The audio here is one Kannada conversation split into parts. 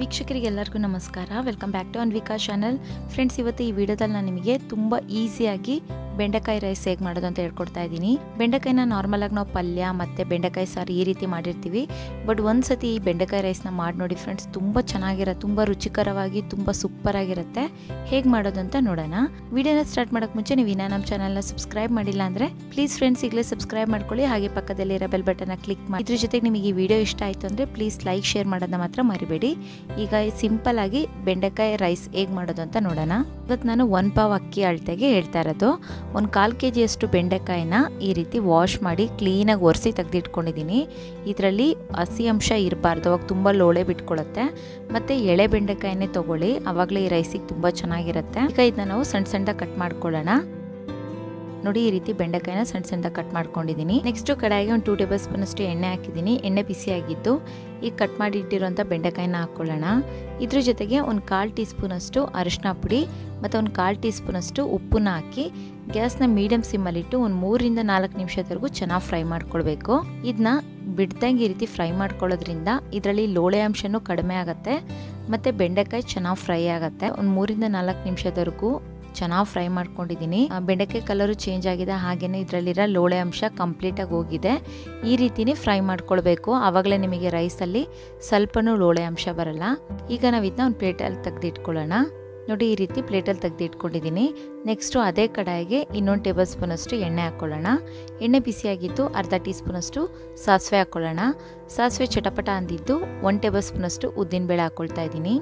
ವೀಕ್ಷಕರಿಗೆ ಎಲ್ಲರಿಗೂ ನಮಸ್ಕಾರ welcome back to Anvika channel friends ಇವತ್ತು ಈ ವಿಡಿಯೋದಲ್ಲಿ ನಾನು ನಿಮಗೆ ತುಂಬ ಈಸಿಯಾಗಿ ಬೆಂಡೆಕಾಯಿ ರೈಸ್ ಹೇಗೆ ಮಾಡೋದು ಅಂತ ಹೇಳ್ಕೊಡ್ತಾ ಇದ್ದೀನಿ ಬೆಂಡೆಕಾಯಿನ ನಾರ್ಮಲ್ ಆಗಿ ನಾವು ಪಲ್ಯ ಮತ್ತು ಬೆಂಡೆಕಾಯಿ ಸಾರು ಈ ರೀತಿ ಮಾಡಿರ್ತೀವಿ ಬಟ್ ಒಂದು ಸತಿ ಈ ಬೆಂಡೆಕಾಯಿ ರೈಸ್ನ ಮಾಡಿ ನೋಡಿ ಫ್ರೆಂಡ್ಸ್ ತುಂಬ ಚೆನ್ನಾಗಿರುತ್ತೆ ತುಂಬ ರುಚಿಕರವಾಗಿ ತುಂಬ ಸೂಪರ್ ಆಗಿರುತ್ತೆ ಹೇಗೆ ಮಾಡೋದು ಅಂತ ನೋಡೋಣ ವಿಡಿಯೋನ ಸ್ಟಾರ್ಟ್ ಮಾಡೋಕ್ಕೆ ಮುಂಚೆ ನೀವು ಇನ್ನೂ ನಮ್ಮ ಚಾನಲ್ನ ಸಬ್ಸ್ಕ್ರೈಬ್ ಮಾಡಿಲ್ಲ ಅಂದರೆ ಪ್ಲೀಸ್ ಫ್ರೆಂಡ್ಸ್ ಈಗಲೇ ಸಬ್ಸ್ಕ್ರೈಬ್ ಮಾಡ್ಕೊಳ್ಳಿ ಹಾಗೆ ಪಕ್ಕದಲ್ಲಿರೋ ಬೆಲ್ ಬಟನ್ನ ಕ್ಲಿಕ್ ಮಾಡಿ ಇದ್ರ ಜೊತೆಗೆ ನಿಮಗೆ ಈ ವಿಡಿಯೋ ಇಷ್ಟ ಆಯಿತು ಅಂದರೆ ಪ್ಲೀಸ್ ಲೈಕ್ ಶೇರ್ ಮಾಡೋದನ್ನ ಮಾತ್ರ ಮರಿಬೇಡಿ ಈಗ ಸಿಂಪಲ್ ಆಗಿ ಬೆಂಡೆಕಾಯಿ ರೈಸ್ ಹೇಗೆ ಮಾಡೋದು ಅಂತ ನೋಡೋಣ ಇವತ್ತು ನಾನು ಒನ್ ಪಾವ್ ಅಕ್ಕಿ ಅಳತೆಗೆ ಹೇಳ್ತಾ ಇರೋದು ಒಂದು ಕಾಲು ಕೆ ಜಿಯಷ್ಟು ಬೆಂಡೆಕಾಯಿನ ಈ ರೀತಿ ವಾಶ್ ಮಾಡಿ ಕ್ಲೀನಾಗಿ ಒರೆಸಿ ತೆಗೆದಿಟ್ಕೊಂಡಿದ್ದೀನಿ ಇದರಲ್ಲಿ ಹಸಿ ಅಂಶ ಇರಬಾರ್ದು ಅವಾಗ ತುಂಬ ಲೋಳೆ ಬಿಟ್ಕೊಳ್ಳುತ್ತೆ ಮತ್ತು ಎಳೆ ಬೆಂಡೆಕಾಯಿನೇ ತೊಗೊಳ್ಳಿ ಆವಾಗಲೇ ಈ ರೈಸಿಗೆ ತುಂಬ ಚೆನ್ನಾಗಿರುತ್ತೆ ಈಗ ಇದನ್ನ ನಾವು ಸಣ್ಣ ಸಣ್ಣದಾಗಿ ಕಟ್ ಮಾಡ್ಕೊಳ್ಳೋಣ ನೋಡಿ ಈ ರೀತಿ ಬೆಂಡೆಕಾಯಿನ ಸಣ್ಣ ಸಣ್ಣದಾಗಿ ಕಟ್ ಮಾಡ್ಕೊಂಡಿದ್ದೀನಿ ನೆಕ್ಸ್ಟ್ ಕಡಾಯಿಗೆ ಒಂದು ಟೂ ಟೇಬಲ್ ಸ್ಪೂನ್ ಅಷ್ಟು ಎಣ್ಣೆ ಹಾಕಿದ್ದೀನಿ ಎಣ್ಣೆ ಬಿಸಿಯಾಗಿದ್ದು ಈಗ ಕಟ್ ಮಾಡಿ ಇಟ್ಟಿರೋಂಥ ಬೆಂಡೆಕಾಯಿನ ಹಾಕ್ಕೊಳ್ಳೋಣ ಇದ್ರ ಜೊತೆಗೆ ಒಂದು ಕಾಲು ಟೀ ಸ್ಪೂನಷ್ಟು ಅರಿಶಿನ ಪುಡಿ ಮತ್ತು ಒಂದು ಕಾಲು ಟೀ ಸ್ಪೂನಷ್ಟು ಉಪ್ಪನ್ನ ಹಾಕಿ ಗ್ಯಾಸ್ನ ಮೀಡಿಯಮ್ ಸಿಮ್ಮಲ್ಲಿಟ್ಟು ಒಂದು ಮೂರಿಂದ ನಾಲ್ಕು ನಿಮಿಷದವರೆಗೂ ಚೆನ್ನಾಗಿ ಫ್ರೈ ಮಾಡ್ಕೊಳ್ಬೇಕು ಇದನ್ನ ಬಿಡ್ದಂಗೆ ಈ ರೀತಿ ಫ್ರೈ ಮಾಡ್ಕೊಳ್ಳೋದ್ರಿಂದ ಇದರಲ್ಲಿ ಲೋಳೆ ಅಂಶನೂ ಕಡಿಮೆ ಆಗುತ್ತೆ ಮತ್ತು ಬೆಂಡೆಕಾಯಿ ಚೆನ್ನಾಗಿ ಫ್ರೈ ಆಗುತ್ತೆ ಒಂದು ಮೂರಿಂದ ನಾಲ್ಕು ನಿಮಿಷದವರೆಗೂ ಚೆನ್ನಾಗಿ ಫ್ರೈ ಮಾಡ್ಕೊಂಡಿದ್ದೀನಿ ಬೆಂಡೆಕಾಯಿ ಕಲರು ಚೇಂಜ್ ಆಗಿದೆ ಹಾಗೆಯೇ ಇದರಲ್ಲಿರೋ ಲೋಳೆ ಅಂಶ ಕಂಪ್ಲೀಟಾಗಿ ಹೋಗಿದೆ ಈ ರೀತಿನೇ ಫ್ರೈ ಮಾಡ್ಕೊಳ್ಬೇಕು ಆವಾಗಲೇ ನಿಮಗೆ ರೈಸಲ್ಲಿ ಸ್ವಲ್ಪನೂ ಲೋಳೆ ಅಂಶ ಬರಲ್ಲ ಈಗ ನಾವು ಇದನ್ನ ಒಂದು ಪ್ಲೇಟಲ್ಲಿ ತೆಗೆದಿಟ್ಕೊಳ್ಳೋಣ ನೋಡಿ ಈ ರೀತಿ ಪ್ಲೇಟಲ್ಲಿ ತೆಗೆದಿಟ್ಕೊಂಡಿದ್ದೀನಿ ನೆಕ್ಸ್ಟು ಅದೇ ಕಡಾಯಿಗೆ ಇನ್ನೊಂದು ಟೇಬಲ್ ಸ್ಪೂನಷ್ಟು ಎಣ್ಣೆ ಹಾಕ್ಕೊಳ್ಳೋಣ ಎಣ್ಣೆ ಬಿಸಿಯಾಗಿದ್ದು ಅರ್ಧ ಟೀ ಸ್ಪೂನಷ್ಟು ಸಾಸಿವೆ ಹಾಕ್ಕೊಳ್ಳೋಣ ಸಾಸಿವೆ ಚಟಪಟ ಅಂದಿದ್ದು ಒನ್ ಟೇಬಲ್ ಸ್ಪೂನಷ್ಟು ಉದ್ದಿನಬೇಳೆ ಹಾಕ್ಕೊಳ್ತಾ ಇದ್ದೀನಿ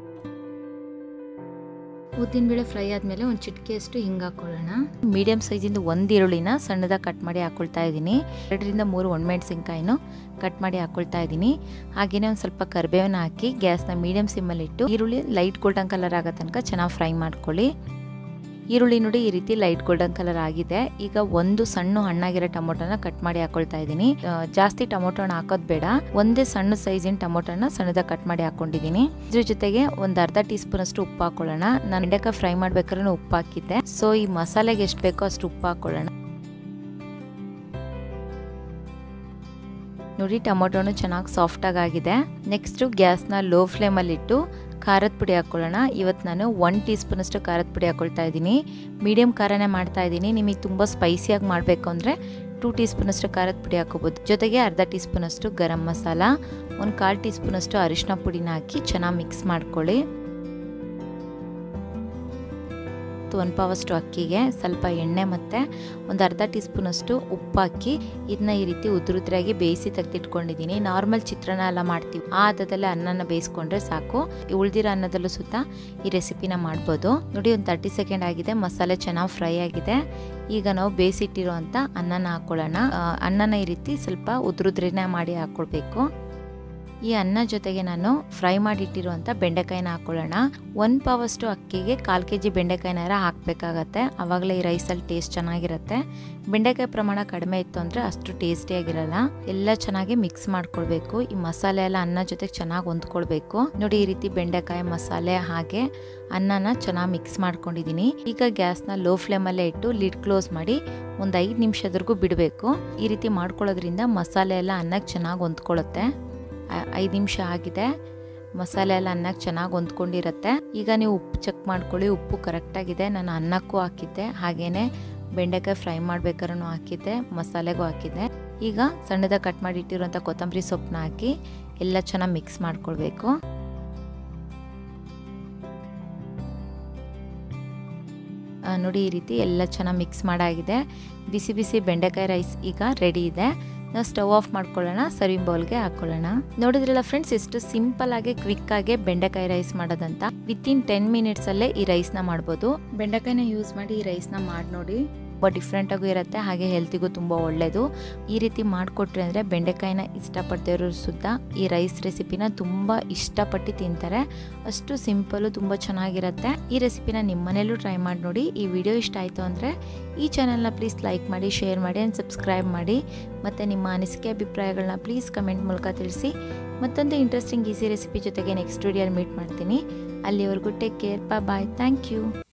ಉದ್ದಿನಬೇಳೆ ಫ್ರೈ ಆದಮೇಲೆ ಒಂದು ಚಿಟಿಕೆಯಷ್ಟು ಹಿಂಗೆ ಹಾಕ್ಕೊಳ್ಳೋಣ ಮೀಡಿಯಮ್ ಸೈಜಿಂದ ಒಂದು ಈರುಳ್ಳಿನ ಸಣ್ಣದಾಗಿ ಕಟ್ ಮಾಡಿ ಹಾಕ್ಕೊಳ್ತಾ ಇದ್ದೀನಿ ಎರಡರಿಂದ ಮೂರು ಒಣಮೆಣಸಿನ್ಕಾಯಿನೂ ಕಟ್ ಮಾಡಿ ಹಾಕ್ಕೊಳ್ತಾ ಇದ್ದೀನಿ ಹಾಗೆಯೇ ಒಂದು ಸ್ವಲ್ಪ ಕರಿಬೇವನ್ನ ಹಾಕಿ ಗ್ಯಾಸ್ನ ಮೀಡಿಯಮ್ ಸಿಮ್ಮಲ್ಲಿಟ್ಟು ಈರುಳ್ಳಿ ಲೈಟ್ ಗೋಲ್ಡನ್ ಕಲರ್ ಆಗೋ ತನಕ ಚೆನ್ನಾಗಿ ಫ್ರೈ ಮಾಡ್ಕೊಳ್ಳಿ ಈರುಳ್ಳಿ ನೋಡಿ ಈ ರೀತಿ ಲೈಟ್ ಗೋಲ್ಡನ್ ಕಲರ್ ಆಗಿದೆ ಈಗ ಒಂದು ಸಣ್ಣ ಹಣ್ಣಾಗಿರೋ ಟೊಮೊಟೊನ ಕಟ್ ಮಾಡಿ ಹಾಕೊಳ್ತಾ ಇದ್ದೀನಿ ಜಾಸ್ತಿ ಟೊಮೊಟೊನ ಹಾಕೋದು ಬೇಡ ಒಂದೇ ಸಣ್ಣ ಸೈಜಿನ ಟೊಮೊಟೊನ ಸಣ್ಣದಾಗಿ ಕಟ್ ಮಾಡಿ ಹಾಕೊಂಡಿದ್ದೀನಿ ಇದ್ರ ಜೊತೆಗೆ ಒಂದು ಅರ್ಧ ಟೀ ಸ್ಪೂನ್ ಅಷ್ಟು ಉಪ್ಪು ಹಾಕೊಳ್ಳೋಣ ನಾನು ಬೆಂಡೆಕಾಯಿ ಫ್ರೈ ಮಾಡ್ಬೇಕಾದ್ರೆ ಉಪ್ಪು ಹಾಕಿದ್ದೆ ಸೊ ಈ ಮಸಾಲೆಗೆ ಎಷ್ಟು ಬೇಕೋ ಅಷ್ಟು ಉಪ್ಪು ಹಾಕೊಳ್ಳೋಣ ನೋಡಿ ಟೊಮೊಟೊನು ಚೆನ್ನಾಗಿ ಸಾಫ್ಟಾಗಿ ಆಗಿದೆ ನೆಕ್ಸ್ಟು ಗ್ಯಾಸ್ನ ಲೋ ಫ್ಲೇಮಲ್ಲಿಟ್ಟು ಖಾರದ ಪುಡಿ ಹಾಕ್ಕೊಳ್ಳೋಣ ಇವತ್ತು ನಾನು ಒನ್ ಟೀ ಸ್ಪೂನಷ್ಟು ಖಾರದ ಪುಡಿ ಹಾಕ್ಕೊಳ್ತಾ ಇದ್ದೀನಿ ಮೀಡಿಯಮ್ ಖಾರನೇ ಮಾಡ್ತಾ ಇದ್ದೀನಿ ನಿಮಗೆ ತುಂಬ ಸ್ಪೈಸಿಯಾಗಿ ಮಾಡಬೇಕು ಅಂದರೆ ಟೂ ಟೀ ಸ್ಪೂನಷ್ಟು ಖಾರದ ಪುಡಿ ಹಾಕೋಬೋದು ಜೊತೆಗೆ ಅರ್ಧ ಟೀ ಸ್ಪೂನಷ್ಟು ಗರಂ ಮಸಾಲ ಒಂದು ಕಾಲು ಟೀ ಸ್ಪೂನಷ್ಟು ಅರಿಶಿನ ಪುಡಿನ ಹಾಕಿ ಚೆನ್ನಾಗಿ ಮಿಕ್ಸ್ ಮಾಡ್ಕೊಳ್ಳಿ ಒಂದು ಪಾವಷ್ಟು ಅಕ್ಕಿಗೆ ಸ್ವಲ್ಪ ಎಣ್ಣೆ ಮತ್ತು ಒಂದು ಅರ್ಧ ಟೀ ಸ್ಪೂನಷ್ಟು ಉಪ್ಪು ಹಾಕಿ ಇದನ್ನ ಈ ರೀತಿ ಉದುರುದ್ರಾಗಿ ಬೇಯಿಸಿ ತೆಗೆದಿಟ್ಕೊಂಡಿದ್ದೀನಿ ನಾರ್ಮಲ್ ಚಿತ್ರಾನ್ನ ಎಲ್ಲ ಮಾಡ್ತೀವಿ ಆ ಹದದಲ್ಲೇ ಅನ್ನನ ಬೇಯಿಸ್ಕೊಂಡ್ರೆ ಸಾಕು ಉಳಿದಿರೋ ಅನ್ನದಲ್ಲೂ ಸುತ್ತ ಈ ರೆಸಿಪಿನ ಮಾಡ್ಬೋದು ನೋಡಿ ಒಂದು ತರ್ಟಿ ಸೆಕೆಂಡ್ ಆಗಿದೆ ಮಸಾಲೆ ಚೆನ್ನಾಗಿ ಫ್ರೈ ಆಗಿದೆ ಈಗ ನಾವು ಬೇಯಿಸಿಟ್ಟಿರೋ ಅಂಥ ಅನ್ನನ ಹಾಕ್ಕೊಳ್ಳೋಣ ಅನ್ನನ ಈ ರೀತಿ ಸ್ವಲ್ಪ ಉದುರುದ್ರನೇ ಮಾಡಿ ಹಾಕ್ಕೊಳ್ಬೇಕು ಈ ಅನ್ನ ಜೊತೆಗೆ ನಾನು ಫ್ರೈ ಮಾಡಿಟ್ಟಿರುವಂಥ ಬೆಂಡೆಕಾಯಿನ ಹಾಕ್ಕೊಳ್ಳೋಣ ಒಂದು ಪಾವಷ್ಟು ಅಕ್ಕಿಗೆ ಕಾಲು ಕೆ ಜಿ ಬೆಂಡೆಕಾಯಿನಾರ ಹಾಕಬೇಕಾಗತ್ತೆ ಆವಾಗಲೇ ಈ ರೈಸಲ್ಲಿ ಟೇಸ್ಟ್ ಚೆನ್ನಾಗಿರುತ್ತೆ ಬೆಂಡೆಕಾಯಿ ಪ್ರಮಾಣ ಕಡಿಮೆ ಇತ್ತು ಅಂದರೆ ಅಷ್ಟು ಟೇಸ್ಟಿಯಾಗಿರಲ್ಲ ಎಲ್ಲ ಚೆನ್ನಾಗಿ ಮಿಕ್ಸ್ ಮಾಡ್ಕೊಳ್ಬೇಕು ಈ ಮಸಾಲೆ ಎಲ್ಲ ಅನ್ನ ಜೊತೆಗೆ ಚೆನ್ನಾಗಿ ಹೊಂದ್ಕೊಳ್ಬೇಕು ನೋಡಿ ಈ ರೀತಿ ಬೆಂಡೆಕಾಯಿ ಮಸಾಲೆ ಹಾಗೆ ಅನ್ನನ ಚೆನ್ನಾಗಿ ಮಿಕ್ಸ್ ಮಾಡ್ಕೊಂಡಿದ್ದೀನಿ ಈಗ ಗ್ಯಾಸ್ನ ಲೋ ಫ್ಲೇಮಲ್ಲೇ ಇಟ್ಟು ಲಿಡ್ ಕ್ಲೋಸ್ ಮಾಡಿ ಒಂದು ಐದು ನಿಮಿಷದವರೆಗೂ ಬಿಡಬೇಕು ಈ ರೀತಿ ಮಾಡ್ಕೊಳ್ಳೋದ್ರಿಂದ ಮಸಾಲೆ ಎಲ್ಲ ಅನ್ನಕ್ಕೆ ಚೆನ್ನಾಗಿ ಹೊಂದ್ಕೊಳ್ಳುತ್ತೆ ಐದು ನಿಮಿಷ ಆಗಿದೆ ಮಸಾಲೆ ಎಲ್ಲ ಅನ್ನಕ್ಕೆ ಚೆನ್ನಾಗಿ ಹೊಂದ್ಕೊಂಡಿರುತ್ತೆ ಈಗ ನೀವು ಉಪ್ಪು ಚೆಕ್ ಮಾಡ್ಕೊಳ್ಳಿ ಉಪ್ಪು ಕರೆಕ್ಟಾಗಿದೆ ನಾನು ಅನ್ನಕ್ಕೂ ಹಾಕಿದ್ದೆ ಹಾಗೆಯೇ ಬೆಂಡೆಕಾಯಿ ಫ್ರೈ ಮಾಡ್ಬೇಕಾದ್ರೂ ಹಾಕಿದ್ದೆ ಮಸಾಲೆಗೂ ಹಾಕಿದ್ದೆ ಈಗ ಸಣ್ಣದಾಗಿ ಕಟ್ ಮಾಡಿ ಇಟ್ಟಿರುವಂಥ ಕೊತ್ತಂಬರಿ ಸೊಪ್ಪನ್ನ ಹಾಕಿ ಎಲ್ಲ ಚೆನ್ನಾಗಿ ಮಿಕ್ಸ್ ಮಾಡ್ಕೊಳ್ಬೇಕು ನೋಡಿ ಈ ರೀತಿ ಎಲ್ಲ ಚೆನ್ನಾಗಿ ಮಿಕ್ಸ್ ಮಾಡಾಗಿದೆ ಬಿಸಿ ಬಿಸಿ ಬೆಂಡೆಕಾಯಿ ರೈಸ್ ಈಗ ರೆಡಿ ಇದೆ ನಾವು ಸ್ಟವ್ ಆಫ್ ಮಾಡ್ಕೊಳ್ಳೋಣ ಸರ್ವಿಂಗ್ ಬೌಲ್ಗೆ ಹಾಕೊಳ್ಳೋಣ ನೋಡಿದ್ರಲ್ಲ ಫ್ರೆಂಡ್ಸ್ ಎಷ್ಟು ಸಿಂಪಲ್ ಆಗಿ ಕ್ವಿಕ್ ಆಗಿ ಬೆಂಡೆಕಾಯಿ ರೈಸ್ ಮಾಡೋದಂತ ವಿತ್ ಇನ್ ಟೆನ್ ಮಿನಿಟ್ಸ್ ಅಲ್ಲೇ ಈ ರೈಸ್ನ ಮಾಡ್ಬೋದು ಬೆಂಡೆಕಾಯಿನ ಯೂಸ್ ಮಾಡಿ ಈ ರೈಸ್ನ ಮಾಡಿ ನೋಡಿ ತುಂಬ ಡಿಫ್ರೆಂಟಾಗೂ ಇರುತ್ತೆ ಹಾಗೆ ಹೆಲ್ತಿಗೂ ತುಂಬ ಒಳ್ಳೆಯದು ಈ ರೀತಿ ಮಾಡಿಕೊಟ್ರೆ ಅಂದರೆ ಬೆಂಡೆಕಾಯಿನ ಇಷ್ಟಪಡ್ತಿರೋ ಸುತ್ತ ಈ ರೈಸ್ ರೆಸಿಪಿನ ತುಂಬ ಇಷ್ಟಪಟ್ಟು ತಿಂತಾರೆ ಅಷ್ಟು ಸಿಂಪಲ್ಲು ತುಂಬ ಚೆನ್ನಾಗಿರುತ್ತೆ ಈ ರೆಸಿಪಿನ ನಿಮ್ಮ ಮನೇಲೂ ಟ್ರೈ ಮಾಡಿ ನೋಡಿ ಈ ವಿಡಿಯೋ ಇಷ್ಟ ಆಯಿತು ಅಂದರೆ ಈ ಚಾನಲ್ನ ಪ್ಲೀಸ್ ಲೈಕ್ ಮಾಡಿ ಶೇರ್ ಮಾಡಿ ಆ್ಯಂಡ್ ಸಬ್ಸ್ಕ್ರೈಬ್ ಮಾಡಿ ಮತ್ತು ನಿಮ್ಮ ಅನಿಸಿಕೆ ಅಭಿಪ್ರಾಯಗಳನ್ನ ಪ್ಲೀಸ್ ಕಮೆಂಟ್ ಮೂಲಕ ತಿಳಿಸಿ ಮತ್ತೊಂದು ಇಂಟ್ರೆಸ್ಟಿಂಗ್ ಈಸಿ ರೆಸಿಪಿ ಜೊತೆಗೆ ನೆಕ್ಸ್ಟ್ ವಿಡಿಯೋಲಿ ಮೀಟ್ ಮಾಡ್ತೀನಿ ಅಲ್ಲಿವರೆಗೂ take care bye thank you